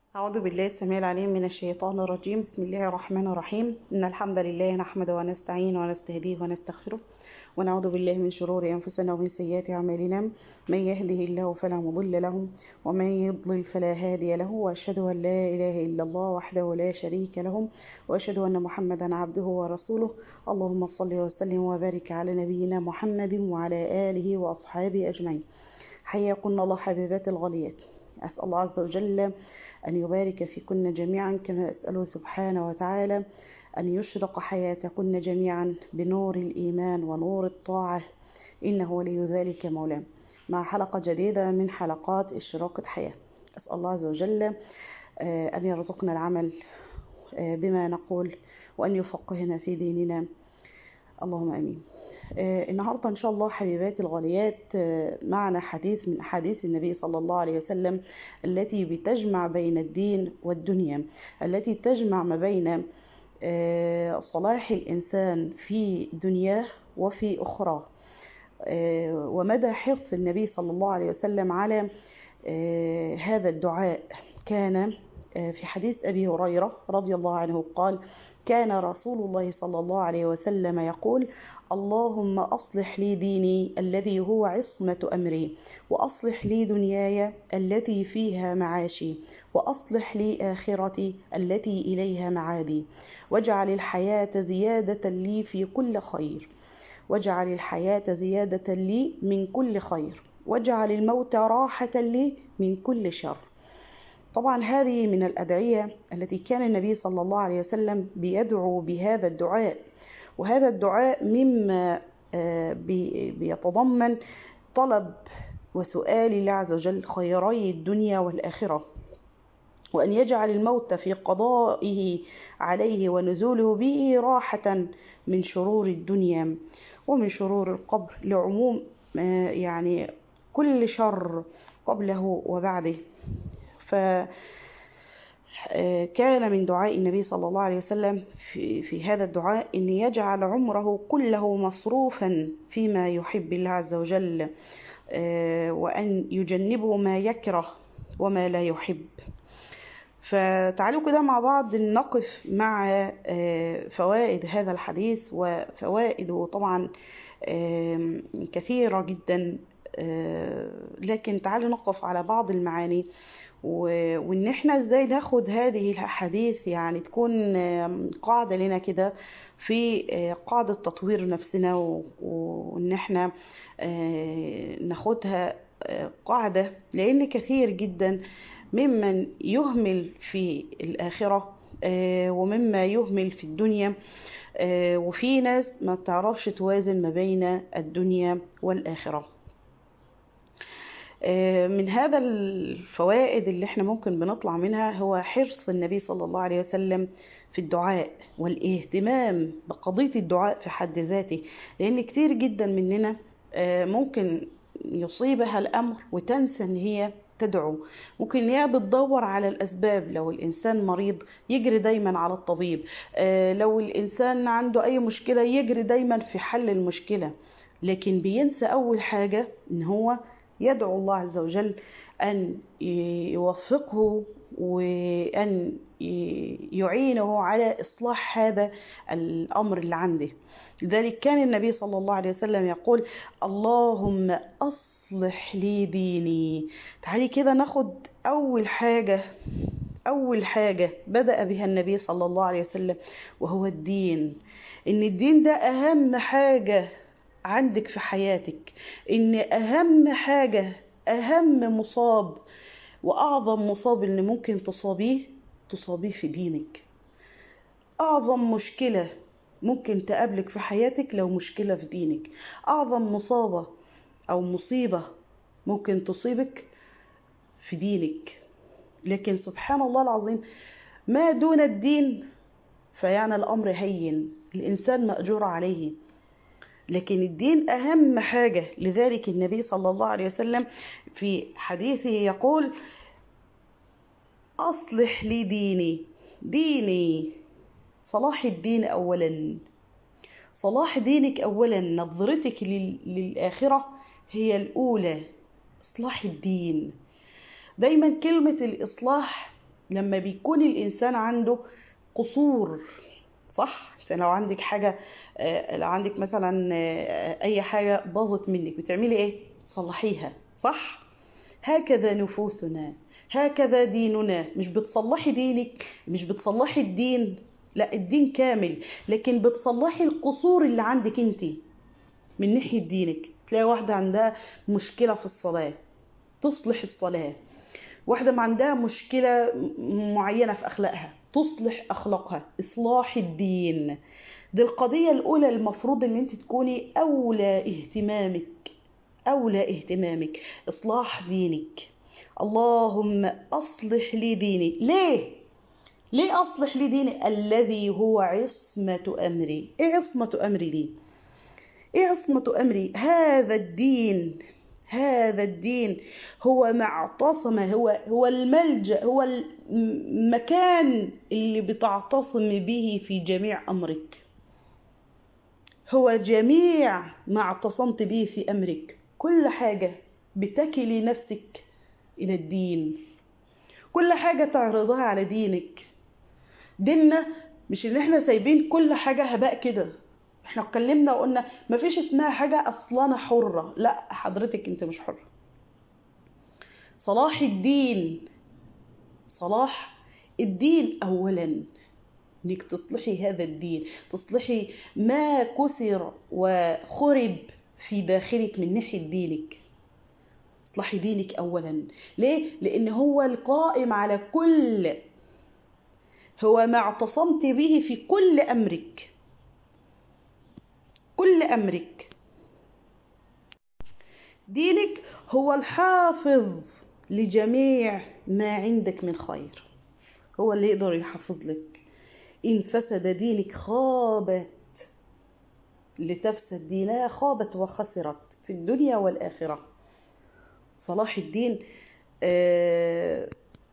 أعوذ بالله السميع العليم من الشيطان الرجيم بسم الله الرحمن الرحيم إن الحمد لله نحمده ونستعين ونستهديه ونستغفره ونعوذ بالله من شرور أنفسنا ومن سيئات أعمالنا من يهده الله فلا مضل له ومن يضلل فلا هادي له وأشهد أن لا إله إلا الله وحده لا شريك له وأشهد أن محمدا عبده ورسوله اللهم صل وسلم وبارك على نبينا محمد وعلى آله وأصحابه أجمعين حياكم الله حبيبات الغاليات أسأل الله عز وجل أن يبارك فيكن جميعا كما أسأله سبحانه وتعالى أن يشرق حياتكن جميعا بنور الإيمان ونور الطاعة إنه ولي ذلك مولاه مع حلقة جديدة من حلقات إشراقة حياة أسأل الله عز وجل أن يرزقنا العمل بما نقول وأن يفقهنا في ديننا اللهم امين آه النهارده ان شاء الله حبيباتي الغاليات آه معنا حديث من احاديث النبي صلى الله عليه وسلم التي بتجمع بين الدين والدنيا التي تجمع ما بين آه صلاح الانسان في دنياه وفي اخراه ومدى حرص النبي صلى الله عليه وسلم على هذا الدعاء كان في حديث أبي هريرة رضي الله عنه قال كان رسول الله صلى الله عليه وسلم يقول اللهم أصلح لي ديني الذي هو عصمة أمري وأصلح لي دنياي التي فيها معاشي وأصلح لي آخرتي التي إليها معادي واجعل الحياة زيادة لي في كل خير واجعل الحياة زيادة لي من كل خير واجعل الموت راحة لي من كل شر طبعا هذه من الأدعية التي كان النبي صلى الله عليه وسلم بيدعو بهذا الدعاء وهذا الدعاء مما بيتضمن طلب وسؤال الله عز وجل خيري الدنيا والآخرة وأن يجعل الموت في قضائه عليه ونزوله به راحة من شرور الدنيا ومن شرور القبر لعموم يعني كل شر قبله وبعده ف كان من دعاء النبي صلى الله عليه وسلم في, في هذا الدعاء أن يجعل عمره كله مصروفا فيما يحب الله عز وجل وأن يجنبه ما يكره وما لا يحب فتعالوا كده مع بعض نقف مع فوائد هذا الحديث وفوائده طبعا كثيرة جدا لكن تعالوا نقف على بعض المعاني وان احنا ازاي ناخد هذه الاحاديث يعني تكون قاعده لنا كده في قاعده تطوير نفسنا وان احنا ناخدها قاعده لان كثير جدا ممن يهمل في الاخره ومما يهمل في الدنيا وفي ناس ما بتعرفش توازن ما بين الدنيا والاخره من هذا الفوائد اللي احنا ممكن بنطلع منها هو حرص النبي صلى الله عليه وسلم في الدعاء والاهتمام بقضية الدعاء في حد ذاته لأن كتير جدا مننا ممكن يصيبها الأمر وتنسى أن هي تدعو ممكن ان هي بتدور على الاسباب لو الانسان مريض يجري دايما على الطبيب لو الانسان عنده اي مشكله يجري دايما في حل المشكله لكن بينسى اول حاجه ان هو يدعو الله عز وجل أن يوفقه وأن يعينه على إصلاح هذا الأمر اللي عنده لذلك كان النبي صلى الله عليه وسلم يقول اللهم أصلح لي ديني تعالي كده ناخد أول حاجة أول حاجة بدأ بها النبي صلى الله عليه وسلم وهو الدين إن الدين ده أهم حاجة عندك في حياتك ان اهم حاجة اهم مصاب واعظم مصاب اللي ممكن تصابيه تصابيه في دينك اعظم مشكلة ممكن تقابلك في حياتك لو مشكلة في دينك اعظم مصابة او مصيبة ممكن تصيبك في دينك لكن سبحان الله العظيم ما دون الدين فيعني الامر هين الانسان ماجور عليه لكن الدين أهم حاجة لذلك النبي صلى الله عليه وسلم في حديثه يقول أصلح لي ديني ديني صلاح الدين أولا صلاح دينك أولا نظرتك للآخرة هي الأولى إصلاح الدين دايما كلمة الإصلاح لما بيكون الإنسان عنده قصور صح عشان لو عندك حاجة آه، لو عندك مثلا آه، أي حاجة باظت منك بتعملي إيه؟ تصلحيها صح؟ هكذا نفوسنا هكذا ديننا مش بتصلحي دينك مش بتصلحي الدين لا الدين كامل لكن بتصلحي القصور اللي عندك انت من ناحية دينك تلاقي واحدة عندها مشكلة في الصلاة تصلح الصلاة واحدة ما عندها مشكلة م- معينة في أخلاقها تصلح أخلاقها إصلاح الدين دي القضية الأولى المفروض إن أنت تكوني أولى اهتمامك أولى اهتمامك إصلاح دينك اللهم أصلح لي ديني ليه؟ ليه أصلح لي ديني الذي هو عصمة أمري إيه عصمة أمري دي؟ إيه عصمة أمري هذا الدين هذا الدين هو معتصم هو هو الملجأ هو المكان اللي بتعتصم به في جميع أمرك هو جميع ما اعتصمت به في أمرك كل حاجة بتكلي نفسك إلى الدين كل حاجة تعرضها على دينك ديننا مش ان احنا سايبين كل حاجة هباء كده احنا اتكلمنا وقلنا مفيش اسمها حاجة اصلا حرة لا حضرتك انت مش حرة صلاح الدين صلاح الدين اولا انك تصلحي هذا الدين تصلحي ما كسر وخرب في داخلك من ناحية دينك اصلحي دينك اولا ليه لان هو القائم على كل هو ما اعتصمت به في كل امرك كل امرك دينك هو الحافظ لجميع ما عندك من خير هو اللي يقدر يحافظ لك ان فسد دينك خابت لتفسد دينها خابت وخسرت في الدنيا والاخره صلاح الدين آه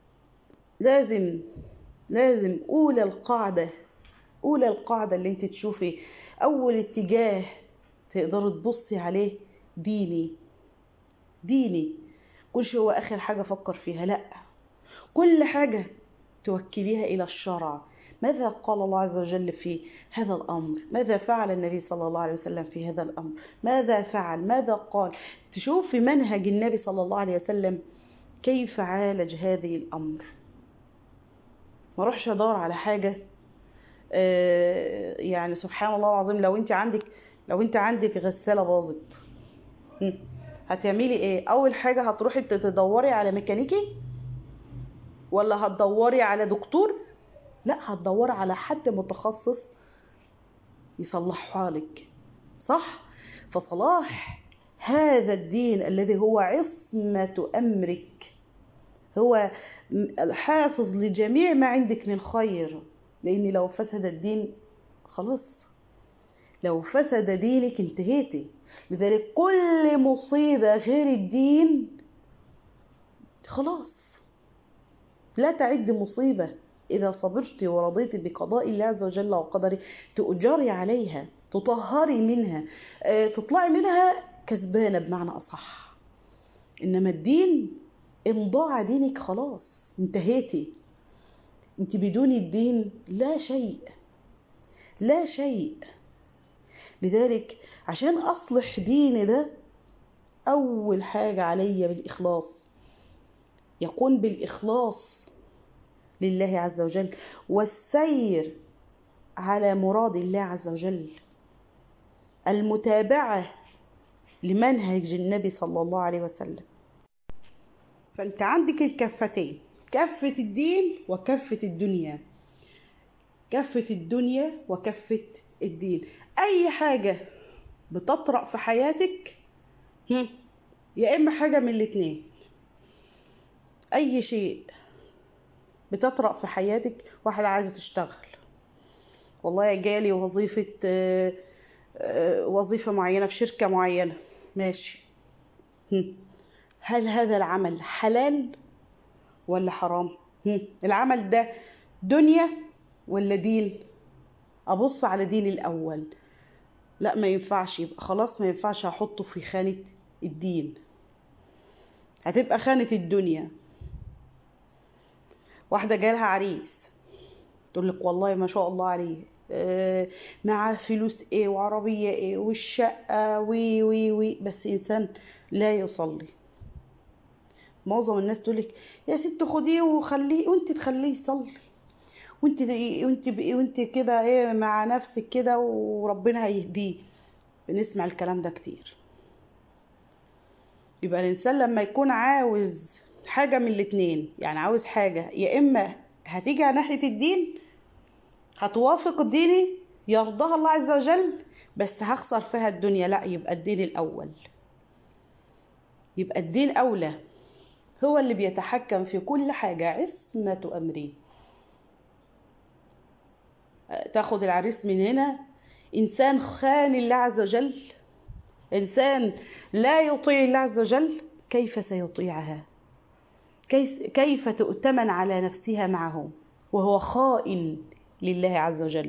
لازم لازم أولى القاعدة أولى القاعدة اللي انت تشوفي أول اتجاه تقدر تبصي عليه ديني ديني كلش هو آخر حاجة فكر فيها لأ كل حاجة توكليها إلى الشرع ماذا قال الله عز وجل في هذا الأمر ماذا فعل النبي صلى الله عليه وسلم في هذا الأمر ماذا فعل ماذا قال تشوفي منهج النبي صلى الله عليه وسلم كيف عالج هذه الأمر ما اروحش ادور على حاجه آه، يعني سبحان الله العظيم لو انت عندك لو انت عندك غساله باظت هم، هتعملي ايه اول حاجه هتروحي تدوري على ميكانيكي ولا هتدوري على دكتور لا هتدوري على حد متخصص يصلحها لك صح فصلاح هذا الدين الذي هو عصمه امرك هو الحافظ لجميع ما عندك من خير لان لو فسد الدين خلاص لو فسد دينك انتهيتي لذلك كل مصيبة غير الدين خلاص لا تعد مصيبة إذا صبرت ورضيت بقضاء الله عز وجل وقدره تؤجري عليها تطهري منها آه، تطلعي منها كسبانة بمعنى أصح إنما الدين إن ضاع دينك خلاص انتهيتي انت بدون الدين لا شيء لا شيء لذلك عشان أصلح ديني ده أول حاجة عليا بالإخلاص يكون بالإخلاص لله عز وجل والسير على مراد الله عز وجل المتابعة لمنهج النبي صلى الله عليه وسلم فأنت عندك الكفتين كفة الدين وكفة الدنيا كفة الدنيا وكفة الدين أي حاجة بتطرأ في حياتك هم، يا إما حاجة من الاتنين أي شيء بتطرأ في حياتك واحدة عايزة تشتغل والله جالي وظيفة آه، آه، وظيفة معينة في شركة معينة ماشي هم. هل هذا العمل حلال ولا حرام هم. العمل ده دنيا ولا دين ابص على دين الاول لا ما ينفعش يبقى خلاص ما ينفعش احطه في خانة الدين هتبقى خانة الدنيا واحدة جالها عريس تقول لك والله ما شاء الله عليه آه، معاه فلوس ايه وعربية ايه والشقة وي وي وي بس انسان لا يصلي معظم الناس تقول لك يا ست خديه وخليه وانت تخليه يصلي وانت وانت وانت كده ايه مع نفسك كده وربنا هيهديه بنسمع الكلام ده كتير يبقى الانسان لما يكون عاوز حاجة من الاتنين يعني عاوز حاجة يا اما هتيجي على ناحية الدين هتوافق ديني يرضاها الله عز وجل بس هخسر فيها الدنيا لا يبقى الدين الأول يبقى الدين أولى هو اللي بيتحكم في كل حاجة عصمة أمري تاخد العريس من هنا إنسان خان الله عز وجل إنسان لا يطيع الله عز وجل كيف سيطيعها كيف, كيف تؤتمن على نفسها معه وهو خائن لله عز وجل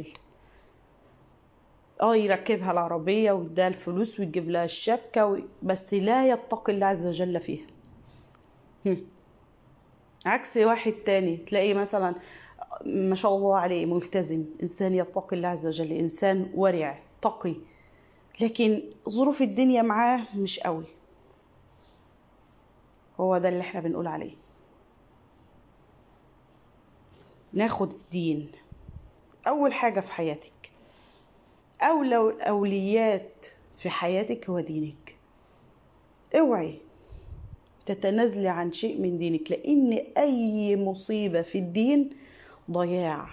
اه يركبها العربية ويديها الفلوس ويجيب لها الشبكة و... بس لا يتقي الله عز وجل فيها هم. عكس واحد تاني تلاقيه مثلا ما شاء الله عليه ملتزم إنسان يتقي الله عز وجل إنسان ورع تقي لكن ظروف الدنيا معاه مش قوي هو ده اللي احنا بنقول عليه ناخد الدين أول حاجة في حياتك أولى الأوليات في حياتك هو دينك اوعي تتنازلي عن شيء من دينك لأن أي مصيبة في الدين ضياع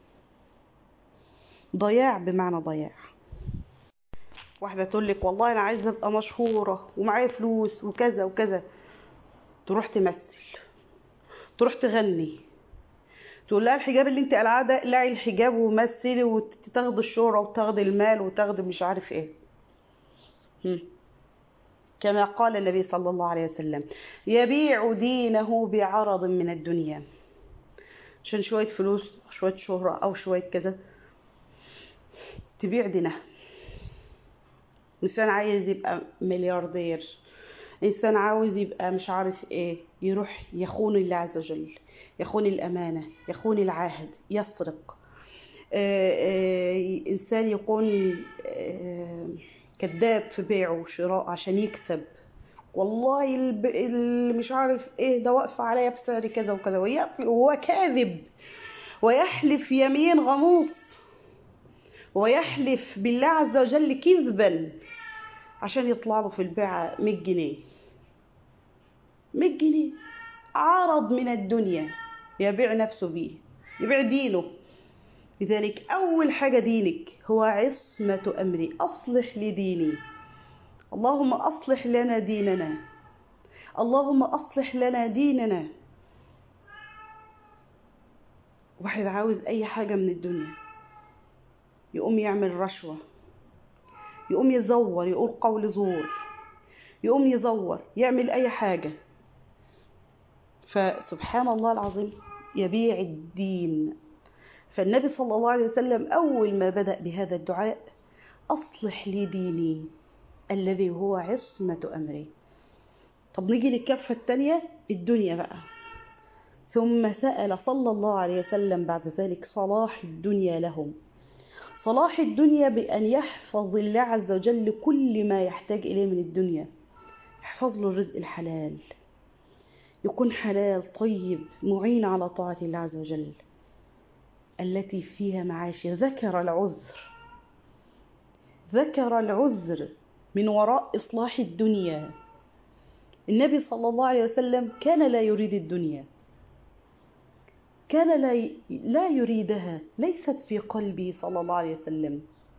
ضياع بمعنى ضياع واحدة تقول لك والله أنا عايزة أبقى مشهورة ومعايا فلوس وكذا وكذا تروح تمثل تروح تغني تقول لها الحجاب اللي انت قلعاه ده اقلعي الحجاب ومثلي وتاخدي الشهرة وتاخدي المال وتاخدي مش عارف ايه هم. كما قال النبي صلى الله عليه وسلم يبيع دينه بعرض من الدنيا عشان شوية فلوس شوية شهرة أو شوية كذا تبيع دينها إنسان عايز يبقى ملياردير إنسان عاوز يبقى مش عارف إيه يروح يخون الله عز وجل يخون الأمانة يخون العهد يسرق آآ آآ إنسان يكون كذاب في بيعه وشراء عشان يكسب والله اللي مش عارف ايه ده واقفه عليا بسعر كذا وكذا وهو كاذب ويحلف يمين غموس ويحلف بالله عز وجل كذبا عشان يطلع له في البيعة 100 جنيه 100 جنيه عرض من الدنيا يبيع نفسه بيه يبيع دينه لذلك أول حاجة دينك هو عصمة أمري أصلح لي ديني اللهم أصلح لنا ديننا اللهم أصلح لنا ديننا واحد عاوز أي حاجة من الدنيا يقوم يعمل رشوة يقوم يزور يقول قول زور يقوم يزور يعمل أي حاجة فسبحان الله العظيم يبيع الدين فالنبي صلى الله عليه وسلم أول ما بدأ بهذا الدعاء أصلح لي ديني الذي هو عصمة أمري طب نيجي للكفة التانية الدنيا بقى ثم سأل صلى الله عليه وسلم بعد ذلك صلاح الدنيا لهم صلاح الدنيا بأن يحفظ الله عز وجل كل ما يحتاج إليه من الدنيا يحفظ له الرزق الحلال يكون حلال طيب معين على طاعة الله عز وجل التي فيها معاشر ذكر العذر ذكر العذر من وراء إصلاح الدنيا النبي صلى الله عليه وسلم كان لا يريد الدنيا كان لا لا يريدها ليست في قلبه صلى الله عليه وسلم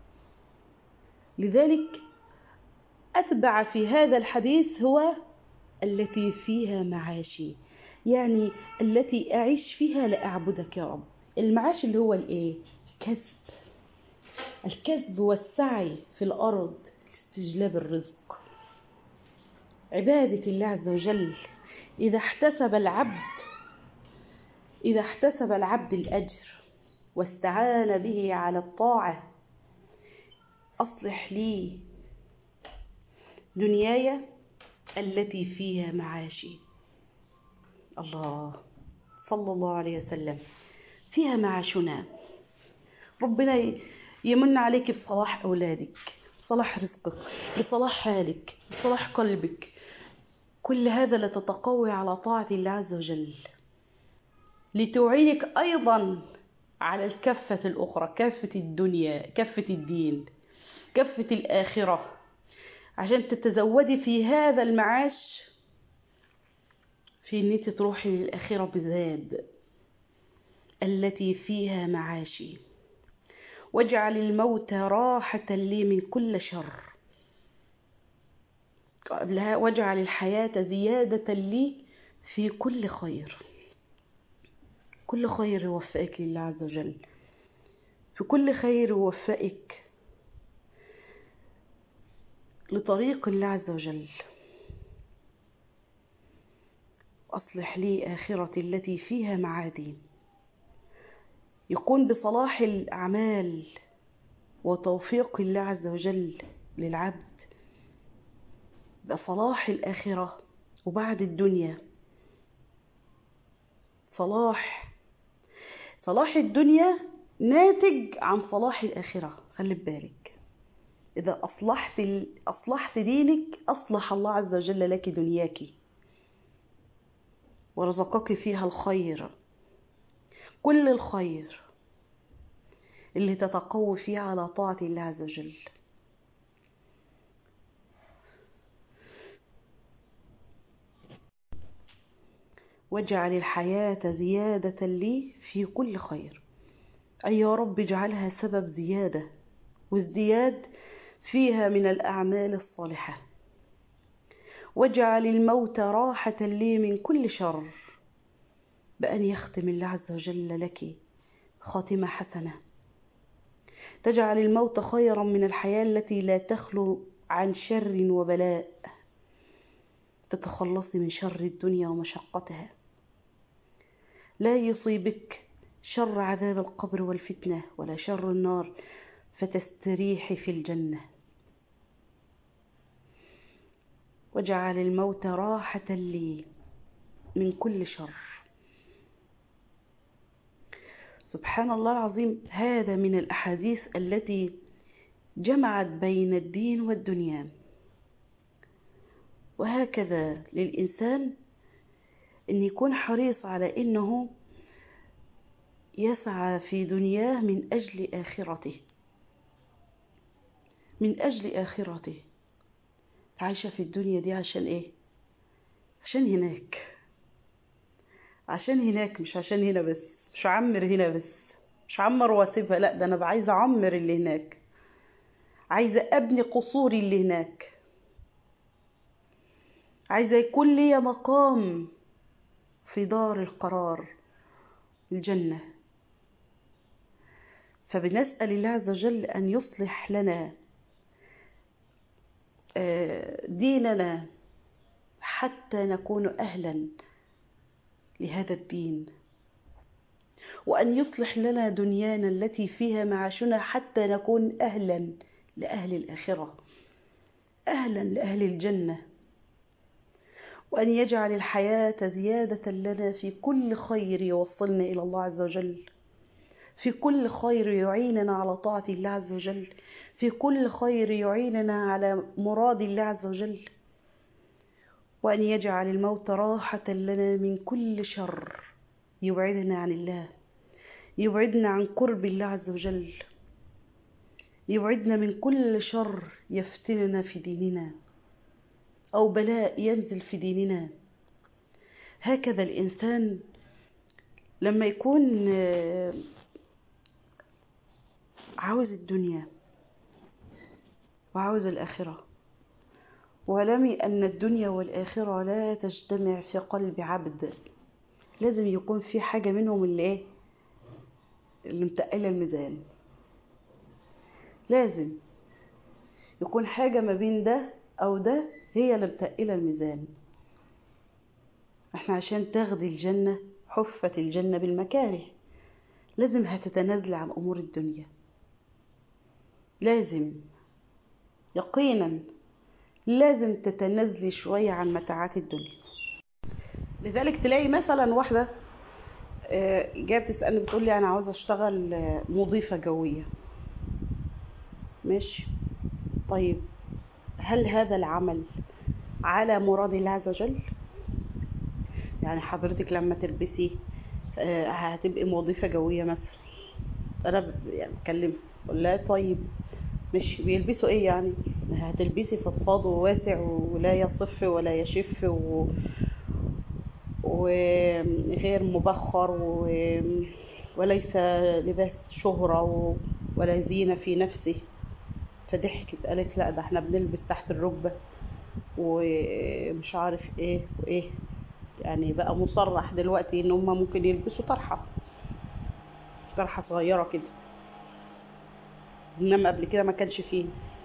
لذلك أتبع في هذا الحديث هو التي فيها معاشي يعني التي أعيش فيها لأعبدك يا رب المعاش اللي هو الإيه؟ الكسب الكسب والسعي في الأرض لاستجلاب الرزق عبادة الله عز وجل إذا احتسب العبد إذا احتسب العبد الأجر واستعان به على الطاعة أصلح لي دنياي التي فيها معاشي الله صلى الله عليه وسلم فيها معاشنا ربنا يمن عليك بصلاح أولادك بصلاح رزقك بصلاح حالك بصلاح قلبك كل هذا لتتقوي على طاعة الله عز وجل لتعينك أيضا على الكفة الأخرى كفة الدنيا كفة الدين كفة الآخرة عشان تتزودي في هذا المعاش في ان انت تروحي للآخرة بزاد التي فيها معاشي واجعل الموت راحة لي من كل شر قبلها واجعل الحياة زيادة لي في كل خير كل خير يوفقك لله عز وجل في كل خير يوفقك لطريق الله عز وجل أصلح لي آخرتي التي فيها معادي يكون بصلاح الأعمال وتوفيق الله عز وجل للعبد بصلاح الآخرة وبعد الدنيا صلاح صلاح الدنيا ناتج عن صلاح الآخرة خلي بالك إذا أصلحت أصلحت دينك أصلح الله عز وجل لك دنياك ورزقك فيها الخير كل الخير اللي تتقوي فيه على طاعة الله عز وجل واجعل الحياة زيادة لي في كل خير أي يا رب اجعلها سبب زيادة وازدياد فيها من الأعمال الصالحة واجعل الموت راحة لي من كل شر بأن يختم الله عز وجل لك خاتمة حسنة تجعل الموت خيرا من الحياة التي لا تخلو عن شر وبلاء تتخلصي من شر الدنيا ومشقتها لا يصيبك شر عذاب القبر والفتنة ولا شر النار فتستريحي في الجنة وجعل الموت راحة لي من كل شر سبحان الله العظيم هذا من الأحاديث التي جمعت بين الدين والدنيا وهكذا للإنسان أن يكون حريص على أنه يسعى في دنياه من أجل آخرته من أجل آخرته عايشة في الدنيا دي عشان إيه عشان هناك عشان هناك مش عشان هنا بس مش عمر هنا بس مش عمر واسيبها لا ده أنا عايزة أعمر اللي هناك عايزة أبني قصوري اللي هناك عايزة يكون لي مقام في دار القرار الجنة فبنسأل الله عز وجل أن يصلح لنا ديننا حتى نكون أهلا لهذا الدين وأن يصلح لنا دنيانا التي فيها معاشنا حتى نكون أهلا لأهل الآخرة أهلا لأهل الجنة وأن يجعل الحياة زيادة لنا في كل خير يوصلنا إلى الله عز وجل في كل خير يعيننا على طاعة الله عز وجل في كل خير يعيننا على مراد الله عز وجل وأن يجعل الموت راحة لنا من كل شر يبعدنا عن الله يبعدنا عن قرب الله عز وجل يبعدنا من كل شر يفتننا في ديننا أو بلاء ينزل في ديننا هكذا الإنسان لما يكون عاوز الدنيا وعاوز الآخرة واعلمي أن الدنيا والآخرة لا تجتمع في قلب عبد لازم يكون في حاجة منهم اللي ايه اللي متقلة الميزان لازم يكون حاجة ما بين ده أو ده هي اللي متقلة الميزان احنا عشان تاخدي الجنة حفت الجنة بالمكاره لازم هتتنازلي عن أمور الدنيا لازم يقينا لازم تتنازلي شوية عن متاعات الدنيا لذلك تلاقي مثلا واحدة آه، جايه بتسالني بتقول لي انا عاوزه اشتغل آه، مضيفه جويه ماشي طيب هل هذا العمل على مراد الله عز وجل يعني حضرتك لما تلبسي آه، هتبقي مضيفه جويه مثلا انا ب- يعني بكلم بقول لها طيب مش بيلبسوا ايه يعني هتلبسي فضفاض وواسع ولا يصف ولا يشف و... وغير مبخر و... وليس لباس شهرة و... ولا زينة في نفسه فضحكت قالت لا ده احنا بنلبس تحت الركبة ومش عارف ايه وايه يعني بقى مصرح دلوقتي ان هم ممكن يلبسوا طرحة طرحة صغيرة كده انما قبل كده ما كانش فيه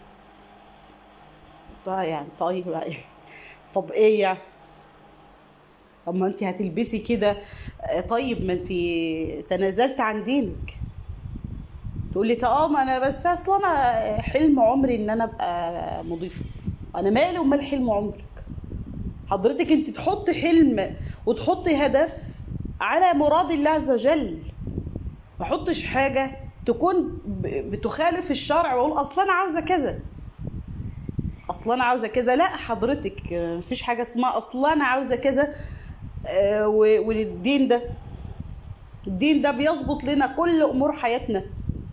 طيب يعني طيب يعني طب ايه يعني طب ما انت هتلبسي كده آه، طيب ما انت تنازلت عن دينك تقول لي اه ما انا بس اصلا انا حلم عمري ان انا ابقى مضيفه انا مالي ومال حلم عمرك حضرتك انت تحطي حلم وتحطي هدف على مراد الله عز وجل ما احطش حاجه تكون ب- بتخالف الشرع واقول اصلا انا عاوزه كذا اصلا انا عاوزه كذا لا حضرتك آه، مفيش حاجه اسمها اصلا انا عاوزه كذا آه، و- والدين ده الدين ده بيظبط لنا كل امور حياتنا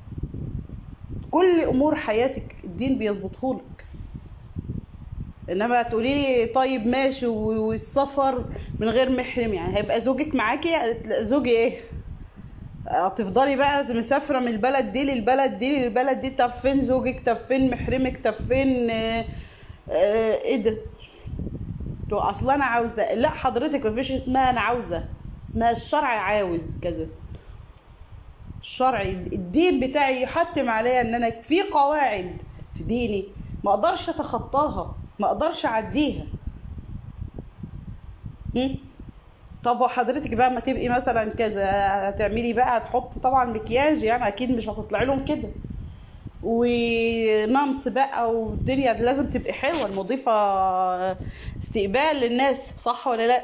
كل امور حياتك الدين بيظبطهولك انما تقولي لي طيب ماشي و- والسفر من غير محرم يعني هيبقى زوجك معاكي لا، زوجي ايه هتفضلي بقى مسافرة من البلد دي للبلد دي للبلد دي طب فين زوجك طب فين محرمك طب فين آه، آه، ايه ده تو اصلا انا عاوزة لا حضرتك مفيش اسمها انا عاوزة اسمها الشرع عاوز كذا الشرع الدين بتاعي يحتم عليا ان انا في قواعد في ديني ما اقدرش اتخطاها ما اقدرش اعديها م? طب وحضرتك بقى ما تبقي مثلا كذا هتعملي بقى هتحطي طبعا مكياج يعني اكيد مش هتطلعي لهم كده ونمص بقى والدنيا لازم تبقي حلوه المضيفه استقبال للناس صح ولا لا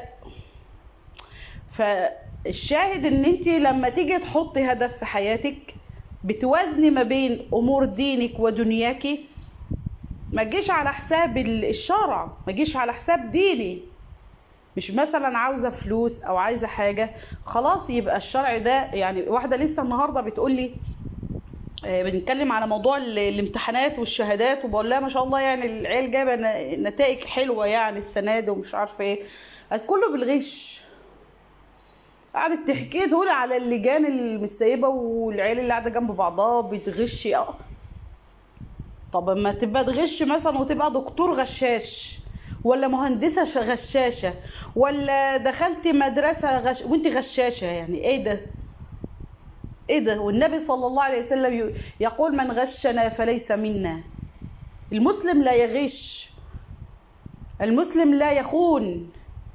فالشاهد ان انت لما تيجي تحطي هدف في حياتك بتوازني ما بين امور دينك ودنياكي ما تجيش على حساب ال- الشرع ما تجيش على حساب ديني مش مثلا عاوزه فلوس او عايزه حاجه خلاص يبقى الشرع ده يعني واحده لسه النهارده بتقول لي آه، بنتكلم على موضوع ال- الامتحانات والشهادات وبقول لها ما شاء الله يعني العيال جايبه ن- نتائج حلوه يعني السنه دي ومش عارفه ايه قالت كله بالغش قعدت تحكي تقول على اللجان المتسيبه والعيال اللي قاعده جنب بعضها بتغش اه طب اما تبقى تغش مثلا وتبقى دكتور غشاش ولا مهندسه ش- غشاشه ولا دخلتي مدرسه غش... وانت غشاشه يعني ايه ده ايه ده والنبي صلى الله عليه وسلم ي- يقول من غشنا فليس منا المسلم لا يغش المسلم لا يخون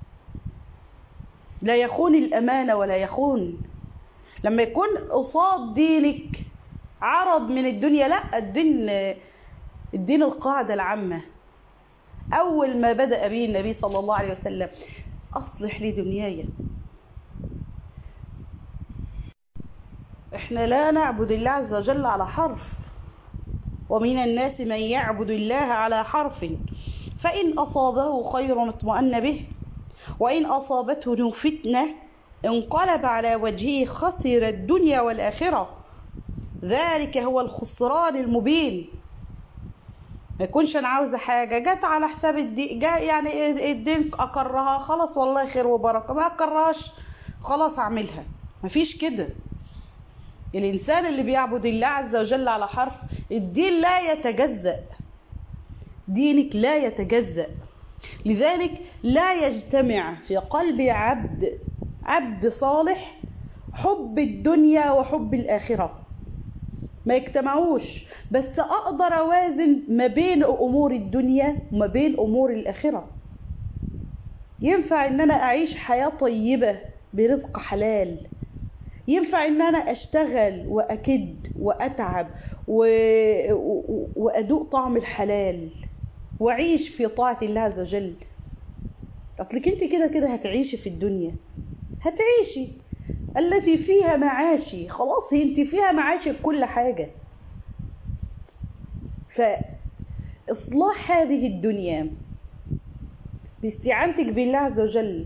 لا يخون الامانه ولا يخون لما يكون قصاد دينك عرض من الدنيا لا الدين الدين القاعده العامه اول ما بدا به النبي صلى الله عليه وسلم اصلح لي دنياي احنا لا نعبد الله عز وجل على حرف ومن الناس من يعبد الله على حرف فإن أصابه خير اطمأن به وإن أصابته فتنة انقلب على وجهه خسر الدنيا والآخرة ذلك هو الخسران المبين ما يكونش انا عاوزه حاجه جت على حساب الدين جا يعني الدين اقرها خلاص والله خير وبركه ما اقرهاش خلاص اعملها مفيش كده الانسان اللي بيعبد الله عز وجل على حرف الدين لا يتجزأ دينك لا يتجزأ لذلك لا يجتمع في قلب عبد عبد صالح حب الدنيا وحب الآخرة ما يجتمعوش بس أقدر أوازن ما بين أمور الدنيا وما بين أمور الآخرة ينفع إن أنا أعيش حياة طيبة برزق حلال ينفع ان انا اشتغل واكد واتعب و... و... وادوق طعم الحلال واعيش في طاعة الله عز وجل اصلك انت كده كده هتعيشي في الدنيا هتعيشي التي فيها معاشي خلاص هي انت فيها معاشي في كل حاجة فإصلاح هذه الدنيا باستعانتك بالله عز وجل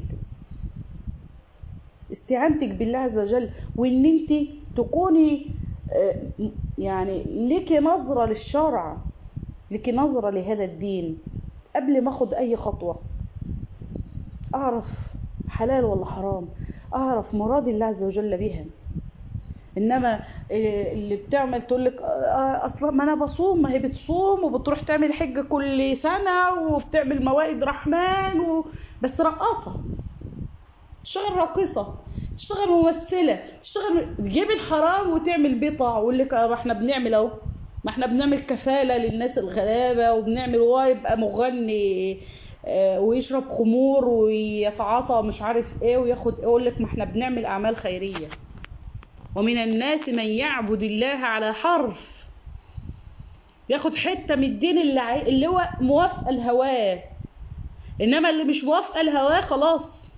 استعانتك بالله عز وجل وان انت تكوني آه، يعني لك نظرة للشرع لك نظرة لهذا الدين قبل ما اخد اي خطوة اعرف حلال ولا حرام اعرف مراد الله عز وجل بها انما اللي بتعمل تقول لك اصلا ما انا بصوم ما هي بتصوم وبتروح تعمل حج كل سنه وبتعمل موائد رحمن و... بس رقاصه تشتغل راقصه تشتغل ممثله تشتغل تجيب الحرام وتعمل بيطع ويقول لك ما احنا بنعمل اهو ما احنا بنعمل كفاله للناس الغلابه وبنعمل هو يبقى مغني آه، ويشرب خمور ويتعاطى مش عارف ايه وياخد ايه يقول لك ما احنا بنعمل اعمال خيريه ومن الناس من يعبد الله على حرف ياخد حته من الدين اللي, عاي... اللي هو موافقه لهواه انما اللي مش موافقه لهواه خلاص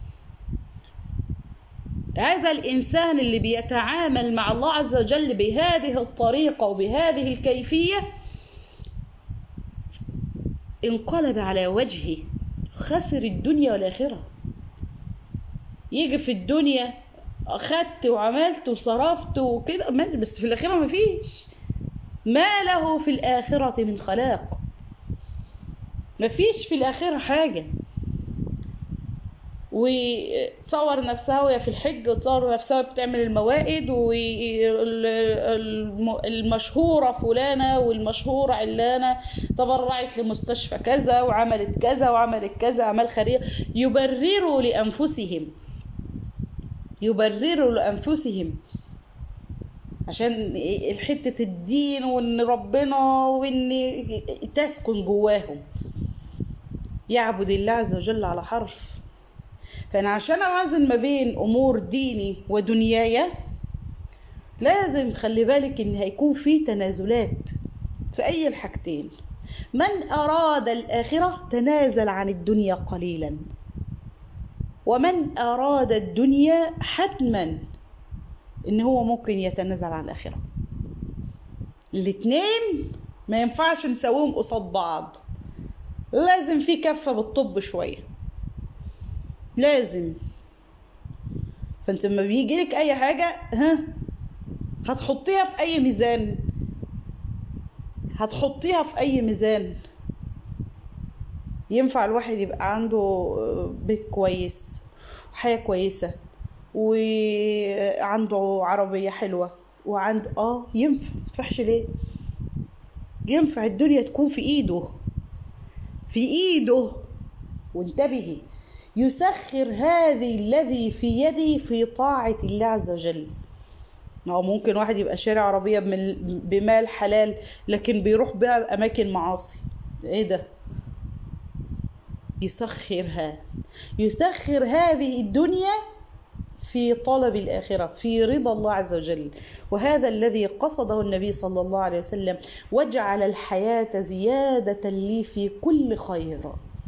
هذا الانسان اللي بيتعامل مع الله عز وجل بهذه الطريقه وبهذه الكيفيه انقلب على وجهه خسر الدنيا والاخره يجي في الدنيا اخدت وعملت وصرفت وكده بس في الاخره مفيش ما له في الاخره من خلاق مفيش في الاخره حاجه وتصور نفسها وهي في الحج وتصور نفسها بتعمل الموائد والمشهورة فلانة والمشهورة علانة تبرعت لمستشفى كذا وعملت كذا وعملت كذا أعمال خيرية يبرروا لأنفسهم يبرروا لأنفسهم عشان حتة الدين وإن ربنا وإن تسكن جواهم يعبد الله عز وجل على حرف فأنا عشان أوازن ما بين أمور ديني ودنياي لازم خلي بالك إن هيكون في تنازلات في أي الحاجتين من أراد الآخرة تنازل عن الدنيا قليلا ومن أراد الدنيا حتما إن هو ممكن يتنازل عن الآخرة الاتنين ما ينفعش نسويهم قصاد بعض لازم في كفة بالطب شوية لازم فانت لما بيجي لك اي حاجة ها هتحطيها في اي ميزان هتحطيها في اي ميزان ينفع الواحد يبقى عنده بيت كويس وحياة كويسة وعنده عربية حلوة وعنده اه ينفع متفحش ليه ينفع الدنيا تكون في ايده في ايده وانتبهي يسخر هذه الذي في يده في طاعة الله عز وجل هو ممكن واحد يبقى شاري عربية بمال حلال لكن بيروح بها أماكن معاصي ايه ده يسخرها يسخر هذه الدنيا في طلب الآخرة في رضا الله عز وجل وهذا الذي قصده النبي صلى الله عليه وسلم وجعل الحياة زيادة لي في كل خير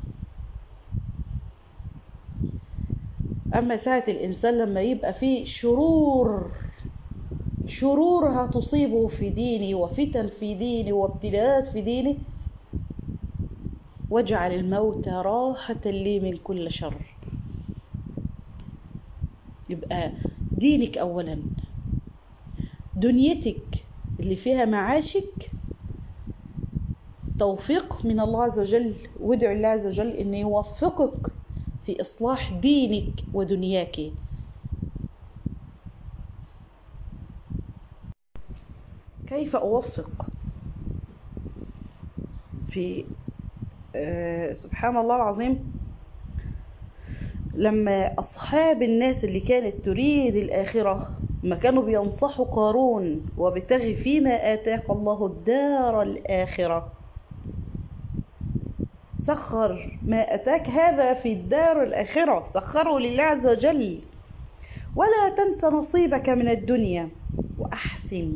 أما ساعة الإنسان لما يبقى فيه شرور شرور هتصيبه في ديني وفتن في ديني وابتلاءات في ديني واجعل الموت راحة لي من كل شر يبقى دينك أولا دنيتك اللي فيها معاشك توفيق من الله عز وجل وادعو الله عز وجل أن يوفقك في إصلاح دينك ودنياك كيف أوفق في آه سبحان الله العظيم لما أصحاب الناس اللي كانت تريد الآخرة ما كانوا بينصحوا قارون وابتغي فيما آتاك الله الدار الآخرة سخر ما أتاك هذا في الدار الآخرة سخره لله عز وجل ولا تنس نصيبك من الدنيا وأحسن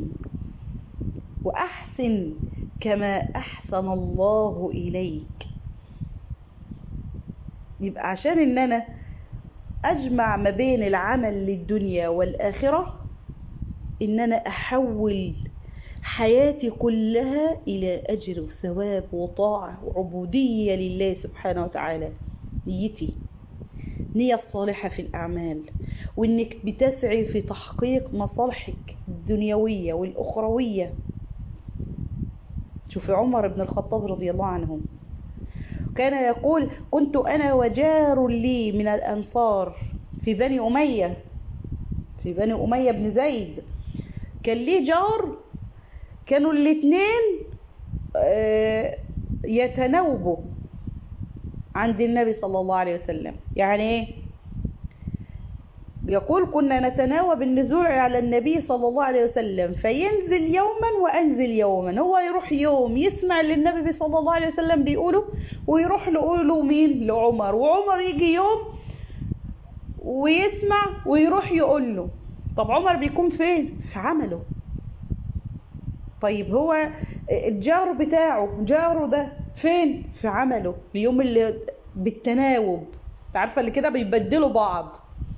وأحسن كما أحسن الله إليك يبقى عشان إن أنا أجمع ما بين العمل للدنيا والآخرة إن أنا أحول حياتي كلها إلى أجر وثواب وطاعة وعبودية لله سبحانه وتعالى نيتي نية الصالحة في الأعمال وإنك بتسعي في تحقيق مصالحك الدنيوية والأخروية شوفي عمر بن الخطاب رضي الله عنه كان يقول كنت أنا وجار لي من الأنصار في بني أمية في بني أمية بن زيد كان ليه جار كانوا الاثنين يتناوبوا عند النبي صلى الله عليه وسلم يعني ايه يقول كنا نتناوب النزول على النبي صلى الله عليه وسلم فينزل يوما وانزل يوما هو يروح يوم يسمع اللي النبي صلى الله عليه وسلم بيقوله ويروح له مين لعمر وعمر يجي يوم ويسمع ويروح يقول له طب عمر بيكون فين في عمله طيب هو الجار بتاعه جاره ده فين في عمله اليوم اللي بالتناوب عارفه اللي كده بيبدلوا بعض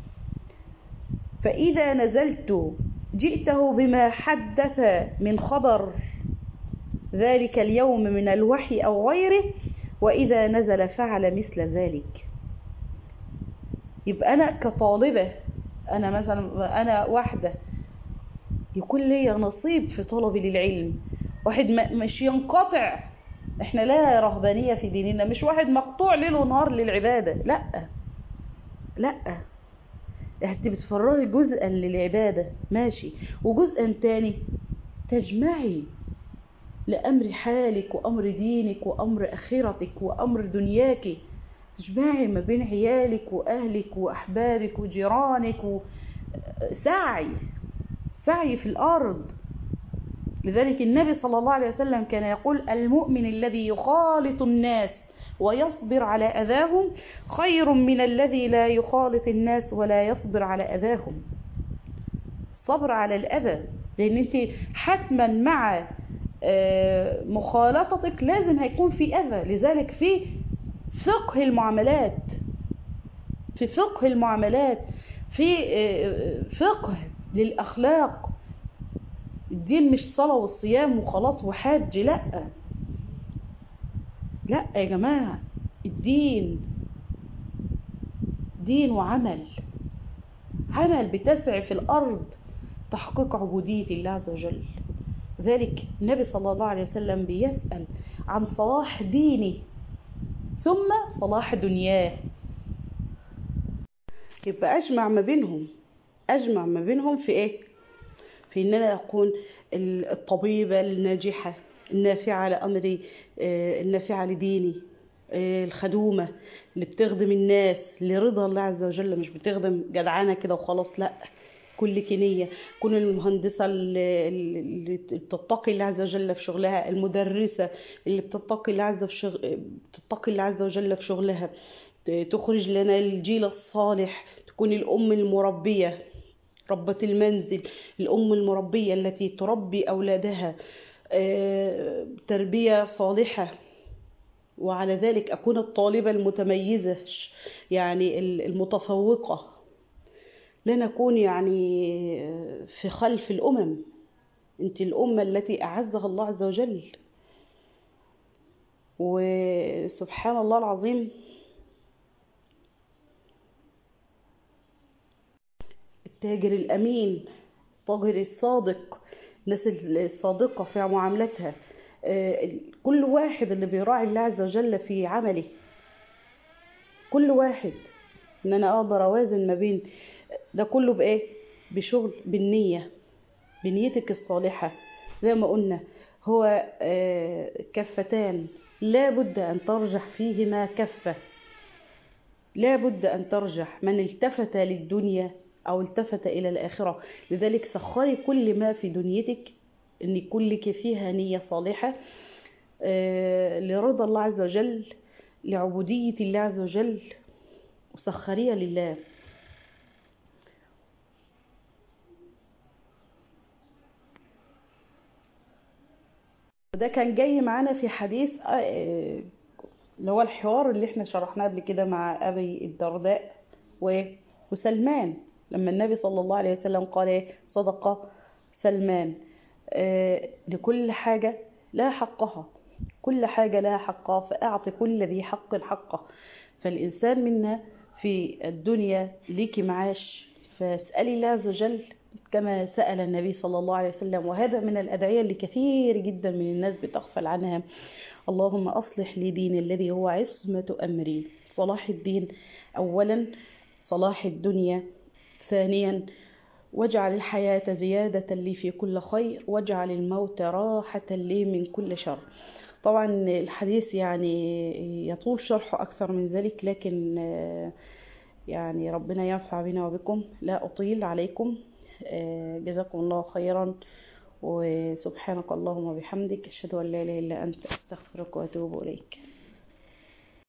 فإذا نزلت جئته بما حدث من خبر ذلك اليوم من الوحي أو غيره وإذا نزل فعل مثل ذلك يبقى أنا كطالبة أنا مثلا أنا واحدة يكون لي نصيب في طلبي للعلم واحد مش ينقطع احنا لا رهبانية في ديننا مش واحد مقطوع ليل ونهار للعبادة لا لا انت بتفرغي جزءا للعبادة ماشي وجزءا تاني تجمعي لأمر حالك وأمر دينك وأمر آخرتك وأمر دنياك تجمعي ما بين عيالك وأهلك وأحبابك وجيرانك و... سعي سعي في الأرض لذلك النبي صلى الله عليه وسلم كان يقول المؤمن الذي يخالط الناس ويصبر على أذاهم خير من الذي لا يخالط الناس ولا يصبر أذاهم أذاهم الصبر على الأذى لأن أنت حتما مع مخالطتك لازم هيكون في أذى لذلك في فقه المعاملات في فقه المعاملات في فقه للأخلاق الدين مش صلاة والصيام وخلاص وحج لأ لا يا جماعة الدين دين وعمل عمل بتسعي في الأرض تحقيق عبودية الله عز وجل ذلك النبي صلى الله عليه وسلم بيسأل عن صلاح دينه ثم صلاح دنياه يبقى أجمع ما بينهم أجمع ما بينهم في إيه؟ في إن أنا أكون الطبيبة الناجحة النافعة لأمري النافعة لديني الخدومة اللي بتخدم الناس لرضا الله عز وجل مش بتخدم جدعانة كده وخلاص لا كل كنية كون المهندسة اللي بتتقي الله عز وجل في شغلها المدرسة اللي بتتقي الله عز في شغل بتتقي الله عز وجل في شغلها تخرج لنا الجيل الصالح تكون الأم المربية ربة المنزل الأم المربية التي تربي أولادها تربية صالحة وعلى ذلك أكون الطالبة المتميزة يعني المتفوقة لا نكون يعني في خلف الأمم أنت الأمة التي أعزها الله عز وجل وسبحان الله العظيم التاجر الأمين التاجر الصادق الناس الصادقة في معاملتها كل واحد اللي بيراعي الله عز وجل في عمله كل واحد ان انا اقدر اوازن ما بين ده كله بايه بشغل بالنية بنيتك الصالحة زي ما قلنا هو كفتان لا بد ان ترجح فيهما كفة لا بد ان ترجح من التفت للدنيا أو التفت إلى الآخرة لذلك سخري كل ما في دنيتك أن يكون لك فيها نية صالحة لرضا الله عز وجل لعبودية الله عز وجل وسخريها لله وده كان جاي معانا في حديث اللي هو الحوار اللي احنا شرحناه قبل كده مع أبي الدرداء و وسلمان لما النبي صلى الله عليه وسلم قال إيه؟ صدق سلمان آه، لكل حاجة لها حقها كل حاجة لها حقها فأعطي كل ذي حق حقه فالإنسان منا في الدنيا ليك معاش فاسألي الله عز وجل كما سأل النبي صلى الله عليه وسلم وهذا من الأدعية اللي كثير جدا من الناس بتغفل عنها اللهم أصلح لي دين الذي هو عصمة أمري صلاح الدين أولا صلاح الدنيا ثانيا واجعل الحياة زيادة لي في كل خير واجعل الموت راحة لي من كل شر طبعا الحديث يعني يطول شرحه أكثر من ذلك لكن آه، يعني ربنا ينفع بنا وبكم لا أطيل عليكم آه، جزاكم الله خيرا وسبحانك اللهم وبحمدك أشهد أن لا إله إلا أنت أستغفرك وأتوب إليك